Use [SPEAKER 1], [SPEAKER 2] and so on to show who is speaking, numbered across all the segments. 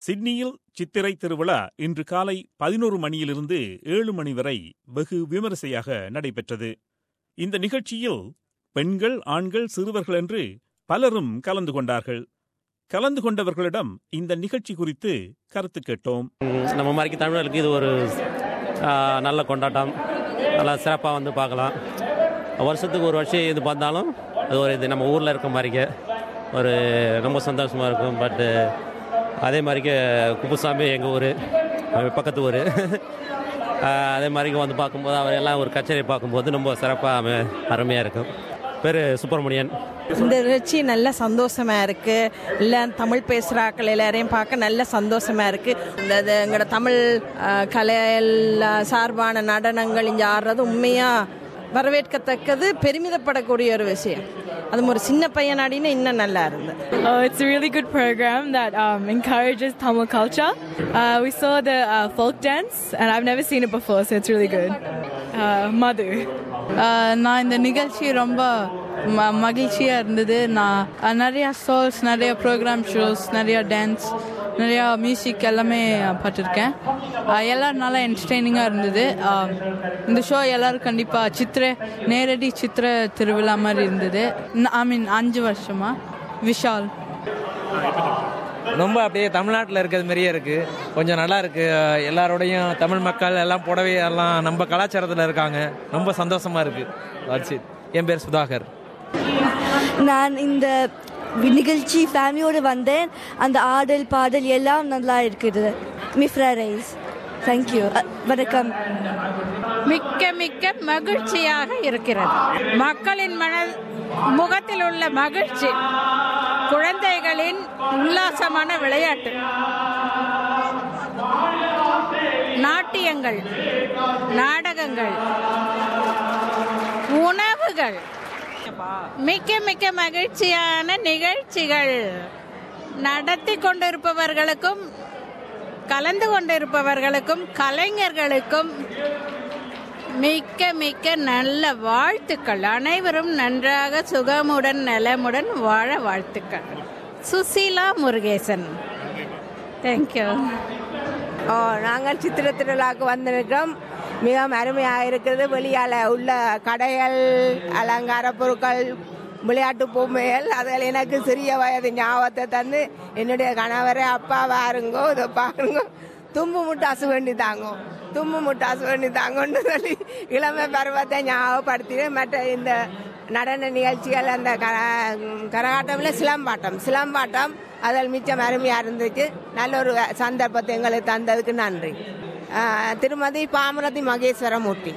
[SPEAKER 1] சிட்னியில் சித்திரை திருவிழா இன்று காலை பதினோரு மணியிலிருந்து ஏழு மணி வரை வெகு விமரிசையாக நடைபெற்றது இந்த நிகழ்ச்சியில் பெண்கள் ஆண்கள் சிறுவர்கள் என்று பலரும் கலந்து கொண்டார்கள் கலந்து கொண்டவர்களிடம் இந்த நிகழ்ச்சி குறித்து கருத்து கேட்டோம்
[SPEAKER 2] நம்ம மாதிரி தமிழர்களுக்கு இது ஒரு ஆ, நல்ல கொண்டாட்டம் நல்லா சிறப்பாக வந்து பார்க்கலாம் வருஷத்துக்கு ஒரு வருஷம் இது பார்த்தாலும் அது ஒரு இது நம்ம ஊரில் இருக்க மாதிரிக்க ஒரு ரொம்ப சந்தோஷமாக இருக்கும் பட்டு அதே மாதிரிக்க குப்புசாமி எங்கள் ஊர் பக்கத்து ஊர் அதே மாதிரிக்கு வந்து பார்க்கும்போது அவர் எல்லாம் ஒரு கச்சேரி பார்க்கும்போது ரொம்ப சிறப்பாக அருமையாக இருக்கும் பேர் சுப்பிரமணியன்
[SPEAKER 3] இந்த நிகழ்ச்சி நல்ல சந்தோஷமா இருக்கு இல்லை தமிழ் பேசுகிறாக்கள் எல்லாரையும் பார்க்க நல்ல சந்தோஷமா இருக்கு இந்த இது எங்களோட தமிழ் அஹ், கலையில் அஹ், சார்பான நடனங்கள் இங்கே ஆடுறது உண்மையா வரவேற்கத்தக்கது பெருமிதப்படக்கூடிய ஒரு விஷயம் அது ஒரு சின்ன பையனாடினா இன்னும் நல்லா இருந்தது
[SPEAKER 4] Oh, it's a really good program that um, encourages Tamil culture. Uh, we saw the uh, folk dance, and I've never seen it before, so it's really good. Uh, Madhu.
[SPEAKER 5] ஆஹ் நான் இந்த நிகழ்ச்சி ரொம்ப ம மகிழ்ச்சியாக இருந்தது நான் ஆஹ் நிறையா ஷோஸ் நிறைய ப்ரோக்ராம் ஷோஸ் நிறைய டான்ஸ் நிறையா மியூசிக் எல்லாமே பார்த்துருக்கேன் ஆஹ் எல்லாரும் நல்லா என்டர்டெய்னிங்காக இருந்தது ஆஹ் இந்த ஷோ எல்லாரும் கண்டிப்பாக சித்திரை நேரடி சித்திரை திருவிழா மாதிரி இருந்தது ஐ மீன் அஞ்சு வருஷமா விஷால்
[SPEAKER 6] ரொம்ப அப்படியே தமிழ்நாட்டில் இருக்கிறது மாதிரியே இருக்கு கொஞ்சம் நல்லா இருக்கு எல்லாரோடையும் தமிழ் மக்கள் எல்லாம் புடவை எல்லாம் நம்ம கலாச்சாரத்தில் இருக்காங்க ரொம்ப சந்தோஷமா இருக்கு That's it. என் பேர் சுதாகர்
[SPEAKER 7] நான் இந்த நிகழ்ச்சி ஃபேமிலியோடு வந்தேன் அந்த ஆடல் பாடல் எல்லாம் நல்லா இருக்குது மிஃப்ரா ரைஸ் தேங்க்யூ வணக்கம்
[SPEAKER 8] மிக்க மிக்க மகிழ்ச்சியாக இருக்கிறது மக்களின் மன முகத்தில் உள்ள மகிழ்ச்சி குழந்தைகளின் உல்லாசமான விளையாட்டு நாட்டியங்கள் நாடகங்கள் உணவுகள் மிக்க மிக்க மகிழ்ச்சியான நிகழ்ச்சிகள் நடத்தி கொண்டிருப்பவர்களுக்கும் கலந்து கொண்டிருப்பவர்களுக்கும் கலைஞர்களுக்கும் மிக்க மிக்க நல்ல வாழ்த்துக்கள் அனைவரும் நன்றாக சுகமுடன் நலமுடன் வாழ வாழ்த்துக்கள் சுசீலா முருகேசன் தேங்க்யூ
[SPEAKER 9] ஓ நாங்கள் சித்திர திருவிழாவுக்கு வந்திருக்கிறோம் மிகவும் அருமையாக இருக்கிறது வெளியால் உள்ள கடைகள் அலங்கார பொருட்கள் விளையாட்டு பொம்மைகள் அதில் எனக்கு சிறிய வயது ஞாபகத்தை தந்து என்னுடைய கணவரை அப்பா வாருங்கோ இதை பாருங்க தும்பு முட்டாசு வேண்டி தாங்கோ தும்பு முட்டாசு வேண்டி தாங்கன்னு சொல்லி இளமை பருவத்தை ஞாபகப்படுத்தி மற்ற இந்த நடன நிகழ்ச்சிகள் அந்த கர கரகாட்டம்ல சிலம்பாட்டம் சிலம்பாட்டம் அதில் மிச்சம் அருமையாக இருந்துச்சு நல்ல ஒரு சந்தர்ப்பத்தை எங்களுக்கு தந்ததுக்கு நன்றி ஆஹ் திருமதி பாமரதி மகேஸ்வரமூர்த்தி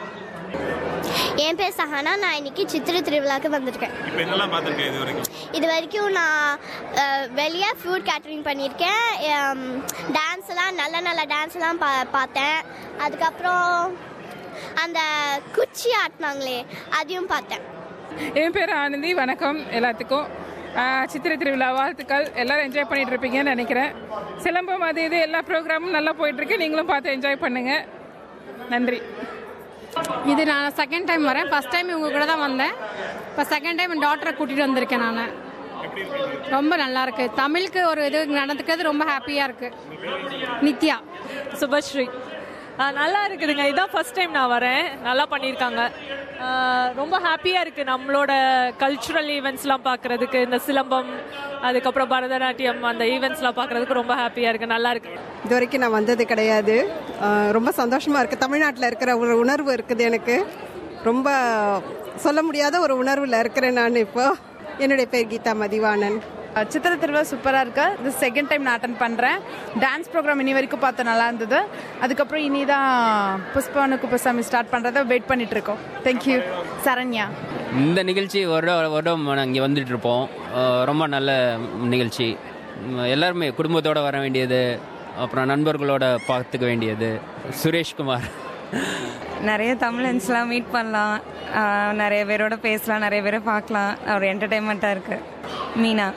[SPEAKER 10] என் பேர் சஹானா நான் இன்னைக்கு சித்திரை திருவிழாக்கு வந்திருக்கேன்
[SPEAKER 1] இப்போ என்னெல்லாம் பார்த்துருக்கேன் இது வரைக்கும்
[SPEAKER 10] இது வரைக்கும் நான் அஹ், வெளியே ஃபுட் கேட்டரிங் பண்ணியிருக்கேன் டான்ஸ் எல்லாம் நல்ல நல்ல டான்ஸ் எல்லாம் பா பார்த்தேன் அதுக்கப்புறம் அந்த குச்சி ஆட்டினாங்களே அதையும் பார்த்தேன்
[SPEAKER 11] என் பேர் ஆனந்தி வணக்கம் எல்லாத்துக்கும் ஆஹ் சித்திரை திருவிழா வாழ்த்துக்கள் எல்லாரும் என்ஜாய் பண்ணிட்டு இருப்பீங்கன்னு நினைக்கிறேன் சிலம்பம் அது இது எல்லா ப்ரோக்ராமும் நல்லா போயிட்டு இருக்கு நீங்களும் பார்த்து என்ஜாய் பண்ணுங்க நன்றி
[SPEAKER 12] இது நான் செகண்ட் டைம் வரேன் ஃபர்ஸ்ட் டைம் இவங்க கூட தான் வந்தேன் இப்போ செகண்ட் டைம் என் டாட்டரை கூட்டிகிட்டு வந்திருக்கேன் நான் ரொம்ப நல்லா இருக்கு தமிழுக்கு ஒரு இது நடந்துக்கிறது ரொம்ப ஹாப்பியாக இருக்கு நித்யா
[SPEAKER 4] சுபஸ்ரீ ஆ, நல்லா இருக்குதுங்க இதான் ஃபர்ஸ்ட் டைம் நான் வரேன் நல்லா பண்ணியிருக்காங்க ஆ, ரொம்ப ஹாப்பியாக இருக்குது நம்மளோட கல்ச்சுரல் ஈவெண்ட்ஸ்லாம் பார்க்குறதுக்கு இந்த சிலம்பம் அதுக்கப்புறம் பரதநாட்டியம் அந்த ஈவெண்ட்ஸ்லாம் பார்க்குறதுக்கு ரொம்ப ஹாப்பியாக இருக்குது நல்லா இருக்கு
[SPEAKER 13] இது வரைக்கும் நான் வந்தது கிடையாது ஆஹ் ரொம்ப சந்தோஷமா இருக்கு தமிழ்நாட்டில் இருக்கிற ஒரு உணர்வு இருக்குது எனக்கு ரொம்ப சொல்ல முடியாத ஒரு உணர்வில் இருக்கிறேன் நான் இப்போ என்னுடைய பேர் கீதா மதிவாணன்
[SPEAKER 14] சித்திர திருவிழா சூப்பராக இருக்கு இது செகண்ட் டைம் நான் அட்டன் பண்ணுறேன் டான்ஸ் ப்ரோக்ராம் இனி வரைக்கும் பார்த்து நல்லா இருந்தது அதுக்கப்புறம் இனி தான் புஷ்பானு குப்பசாமி ஸ்டார்ட் பண்ணுறத வெயிட் பண்ணிட்டு இருக்கோம் தேங்க்யூ சரண்யா
[SPEAKER 15] இந்த நிகழ்ச்சி வருடம் வருடம் இங்கே வந்துட்டு இருப்போம் அஹ் ரொம்ப நல்ல நிகழ்ச்சி உம் எல்லாருமே குடும்பத்தோட வர வேண்டியது அப்புறம் நண்பர்களோட பார்த்துக்க வேண்டியது சுரேஷ்குமார்
[SPEAKER 16] நிறைய தமிழன்ஸ்லாம் மீட் பண்ணலாம் ஆஹ் நிறைய பேரோட பேசலாம் நிறைய பேரை பார்க்கலாம் ஒரு என்டர்டைன்மெண்ட்டாக இருக்கு மீனா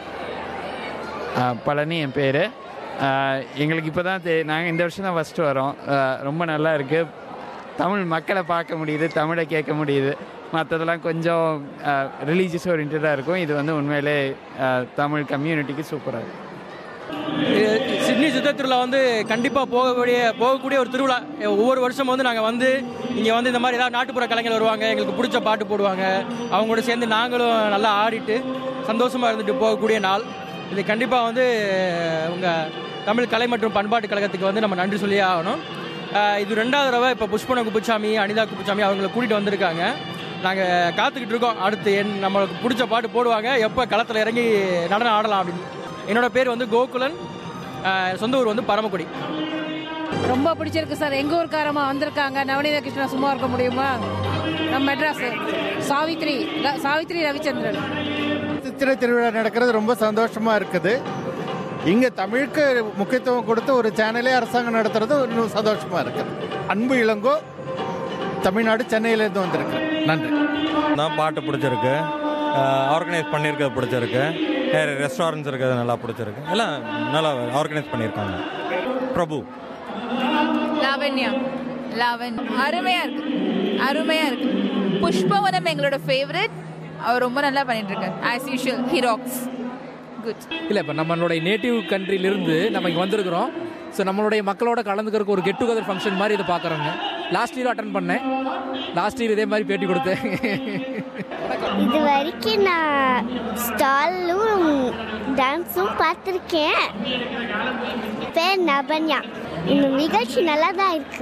[SPEAKER 17] ஆஹ் பழனி என் பேர் எங்களுக்கு இப்போ தான் தெ நாங்கள் இந்த வருஷம் தான் ஃபஸ்ட்டு வரோம் ஆஹ் ரொம்ப நல்லா இருக்குது தமிழ் மக்களை பார்க்க முடியுது தமிழை கேட்க முடியுது மற்றதெல்லாம் கொஞ்சம் ரிலீஜியஸ் ஓரியன்டாக இருக்கும் இது வந்து உண்மையிலே ஆஹ் தமிழ் கம்யூனிட்டிக்கு சூப்பராக இருக்கும்
[SPEAKER 18] சிட்னி சித்திரை திருவிழா வந்து கண்டிப்பாக போகக்கூடிய போகக்கூடிய ஒரு திருவிழா ஒவ்வொரு வருஷம் வந்து நாங்கள் வந்து இங்கே வந்து இந்த மாதிரி ஏதாவது நாட்டுப்புற கலைஞர் வருவாங்க எங்களுக்கு பிடிச்ச பாட்டு போடுவாங்க அவங்களோட சேர்ந்து நாங்களும் நல்லா ஆடிட்டு சந்தோஷமாக இருந்துட்டு போகக்கூடிய நாள் இது கண்டிப்பாக வந்து உங்கள் தமிழ் கலை மற்றும் பண்பாட்டு கழகத்துக்கு வந்து நம்ம நன்றி சொல்லியே ஆகணும் அஹ் இது ரெண்டாவது தடவை இப்போ புஷ்பன குப்புச்சாமி அனிதா குப்புச்சாமி அவங்களை கூட்டிகிட்டு வந்திருக்காங்க நாங்கள் காத்துக்கிட்டு இருக்கோம் அடுத்து என் நம்மளுக்கு பிடிச்ச பாட்டு போடுவாங்க எப்போ களத்தில் இறங்கி நடனம் ஆடலாம் அப்படின்னு என்னோட பேர் வந்து கோகுலன் அஹ் சொந்த ஊர் வந்து பரமக்குடி
[SPEAKER 19] ரொம்ப பிடிச்சிருக்கு சார் எங்க ஊர்க்காரமா வந்திருக்காங்க நவநீத கிருஷ்ணா சும்மா இருக்க முடியுமா நம்ம மெட்ராஸ் சாவித்ரி ர- சாவித்ரி ரவிச்சந்திரன்
[SPEAKER 20] சித்திரை திருவிழா நடக்கிறது ரொம்ப சந்தோஷமா இருக்குது இங்க தமிழுக்கு முக்கியத்துவம் கொடுத்து ஒரு சேனலே அரசாங்கம் நடத்துறது இன்னும் சந்தோஷமா இருக்குது அன்பு இளங்கோ தமிழ்நாடு சென்னையிலேருந்து வந்திருக்கேன் நன்றி
[SPEAKER 21] தான் பாட்டு பிடிச்சிருக்கு ஆர்கனைஸ் பண்ணியிருக்கிறது பிடிச்சிருக்கு வேறு ரெஸ்டாரண்ட்ஸ் இருக்கிறது நல்லா பிடிச்சிருக்கு எல்லாம் நல்லா ஆர்கனைஸ் பண்ணியிருக்காங்க பிரபு
[SPEAKER 22] லாவண்யா லாவண் அருமையா இருக்கு அருமையா இருக்கு புஷ்பவனம் எங்களோட ஃபேவரட் அவர் ரொம்ப நல்லா பண்ணிட்டு இருக்காரு as usual he rocks good
[SPEAKER 23] இல்லை இப்போ நம்மளுடைய நேட்டிவ் கண்ட்ரிலிருந்து நம்ம இங்கே வந்திருக்கிறோம் ஸோ நம்மளுடைய மக்களோட கலந்துக்கிறதுக்கு ஒரு கெட் டுகெதர் ஃபங்க்ஷன் மாதிரி இதை பார்க்குறோங்க லாஸ்ட் இயர் அட்டன் பண்ணேன் லாஸ்ட் இயர் இதே மாதிரி பேட்டி கொடுத்தேன்
[SPEAKER 10] இது வரைக்கும் நான் ஸ்டாலும் டான்ஸும் பார்த்துருக்கேன் பேர் நபன்யா இந்த நிகழ்ச்சி நல்லா தான் இருக்கு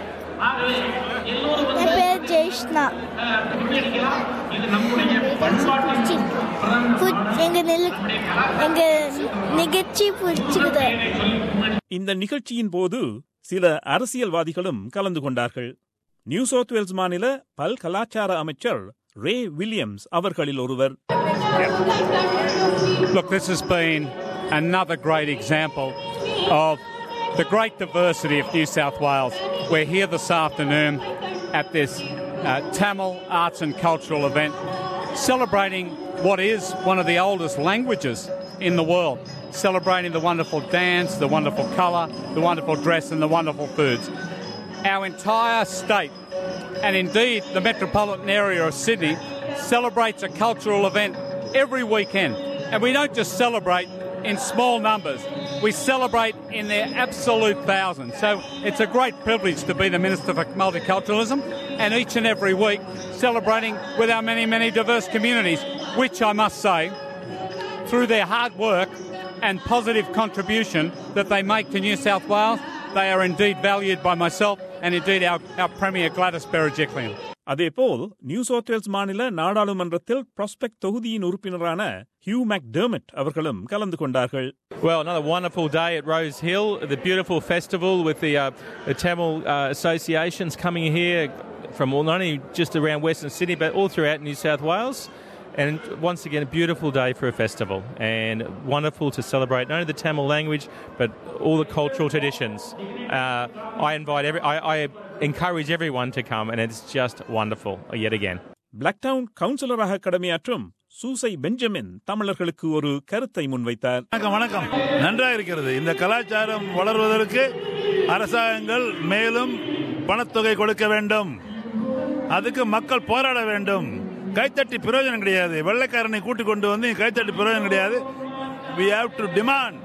[SPEAKER 10] என் பேர் ஜெய்ஷ்ணா எங்க நெல் எங்க நிகழ்ச்சி பிடிச்சிக்குது
[SPEAKER 1] இந்த நிகழ்ச்சியின் போது சில அரசியல்வாதிகளும் கலந்து கொண்டார்கள் நியூ சவுத் வேல்ஸ் மாநில பல் கலாச்சார அமைச்சர் ரே வில்லியம்ஸ் அவர்களில் ஒருவர்
[SPEAKER 24] Look, this has been another great example of the great diversity of New South Wales. We're here this afternoon at this uh, Tamil arts and cultural event celebrating what is one of the oldest languages in the world, celebrating the wonderful dance, the wonderful colour, the wonderful dress, and the wonderful foods. Our entire state, and indeed the metropolitan area of Sydney, celebrates a cultural event every weekend. And we don't just celebrate in small numbers, we celebrate in their absolute thousands. So it's a great privilege to be the Minister for Multiculturalism and each and every week celebrating with our many, many diverse communities, which I must say, through their hard work and positive contribution that they make to New South Wales, they are indeed valued by myself and indeed our, our Premier Gladys Berejiklian.
[SPEAKER 1] அதேபோல் New South Wales மாநில நாடாளுமன்றத்தில் prospect தொகுதியின் உறுப்பினரான Hugh மேக்டெர்மட் அவர்களும் கலந்து கொண்டார்கள்
[SPEAKER 25] Well, another wonderful day at Rose Hill, the beautiful festival with the, uh, the Tamil uh, associations coming here from all, not only just around Western Sydney but all throughout New South Wales. And once again, a beautiful day for a festival and wonderful to celebrate not only the Tamil language but all the cultural traditions. Uh, I invite every, I, I encourage everyone to come, and it's just wonderful yet again.
[SPEAKER 1] Blacktown கவுன்சிலராக கடமையாற்றும் Soosai Benjamin தமிழர்களுக்கு ஒரு கருத்தை முன்வைத்தார்
[SPEAKER 26] வணக்கம் வணக்கம் நன்றாக இருக்கிறது இந்த கலாச்சாரம் வளர்வதற்கு அரசாங்கங்கள் மேலும் பணத்தொகை கொடுக்க வேண்டும் அதுக்கு மக்கள் போராட வேண்டும் கைத்தட்டி பிரயோஜனம் கிடையாது வெள்ளைக்காரனை கூட்டிக் கொண்டு வந்து இங்க கைத்தட்டி பிரயோஜனம் கிடையாது we have to demand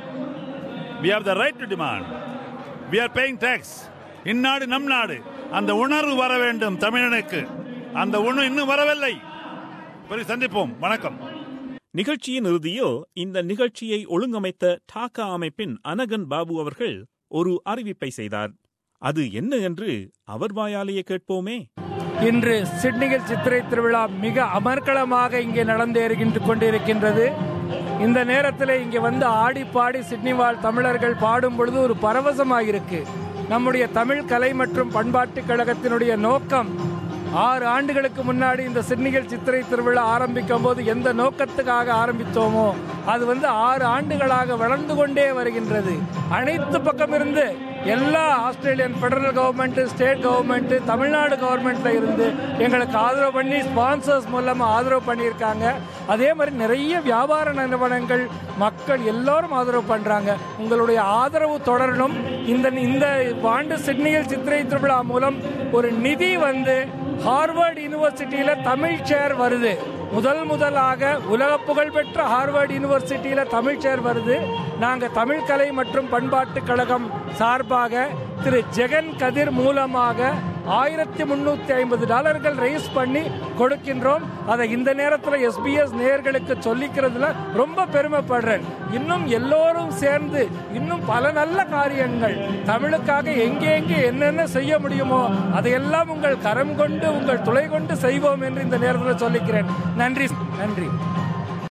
[SPEAKER 26] we have the right to demand we are paying tax இந்நாடு நம் நாடு அந்த உணர்வு வர வேண்டும் தமிழனுக்கு அந்த உணர்வு இன்னும் வரவில்லை பிறகு சந்திப்போம் வணக்கம்
[SPEAKER 1] நிகழ்ச்சியின் இறுதியில் இந்த நிகழ்ச்சியை ஒழுங்கமைத்த டாக்கா அமைப்பின் அனகன் பாபு அவர்கள் ஒரு அறிவிப்பை செய்தார் அது என்ன என்று அவர் வாயாலேயே கேட்போமே
[SPEAKER 27] இன்று சிட்னியில் சித்திரை திருவிழா மிக அமர்க்களமாக இங்கே நடந்தேறுகின்ற கொண்டிருக்கின்றது இந்த நேரத்தில் இங்கே வந்து ஆடி பாடி சிட்னி வாழ் தமிழர்கள் பாடும் பொழுது ஒரு பரவசமாக இருக்கு நம்முடைய தமிழ் கலை மற்றும் பண்பாட்டுக் கழகத்தினுடைய நோக்கம் ஆறு ஆண்டுகளுக்கு முன்னாடி இந்த சிட்னிகள் சித்திரை திருவிழா ஆரம்பிக்கும் போது எந்த நோக்கத்துக்காக ஆரம்பித்தோமோ அது வந்து ஆறு ஆண்டுகளாக வளர்ந்து கொண்டே வருகின்றது அனைத்து பக்கம் இருந்து எல்லா Australian federal government state government Tamil Nadu கவர்மெண்ட்ல இருந்து எங்களுக்கு ஆதரவு பண்ணி ஸ்பான்சர்ஸ் மூலமா ஆதரவு பண்ணியிருக்காங்க அதே மாதிரி நிறைய வியாபார நிறுவனங்கள் மக்கள் எல்லாரும் ஆதரவு பண்றாங்க உங்களுடைய ஆதரவு தொடரணும் இந்த இந்த ஆண்டு சிட்னியில் சித்திரை திருவிழா மூலம் ஒரு நிதி வந்து ஹார்வர்ட் யூனிவர்சிட்டியில தமிழ் சேர் வருது முதல் முதலாக உலக புகழ்பெற்ற ஹார்வர்ட் யூனிவர்சிட்டியில தமிழ் சேர் வருது நாங்கள் தமிழ் கலை மற்றும் பண்பாட்டு கழகம் சார்பாக திரு ஜெகன் கதிர் மூலமாக ஆயிரத்தி முன்னூத்தி ஐம்பது டாலர்கள் ரைஸ் பண்ணி கொடுக்கின்றோம் அதை இந்த நேரத்தில் எஸ்பிஎஸ் நேயர்களுக்கு சொல்லிக்கிறதுல ரொம்ப பெருமைப்படுறேன் இன்னும் எல்லோரும் சேர்ந்து இன்னும் பல நல்ல காரியங்கள் தமிழுக்காக எங்கே எங்கே என்னென்ன செய்ய முடியுமோ அதையெல்லாம் உங்கள் கரம் கொண்டு உங்கள் துளை கொண்டு செய்வோம் என்று இந்த நேரத்தில் சொல்லிக்கிறேன் நன்றி நன்றி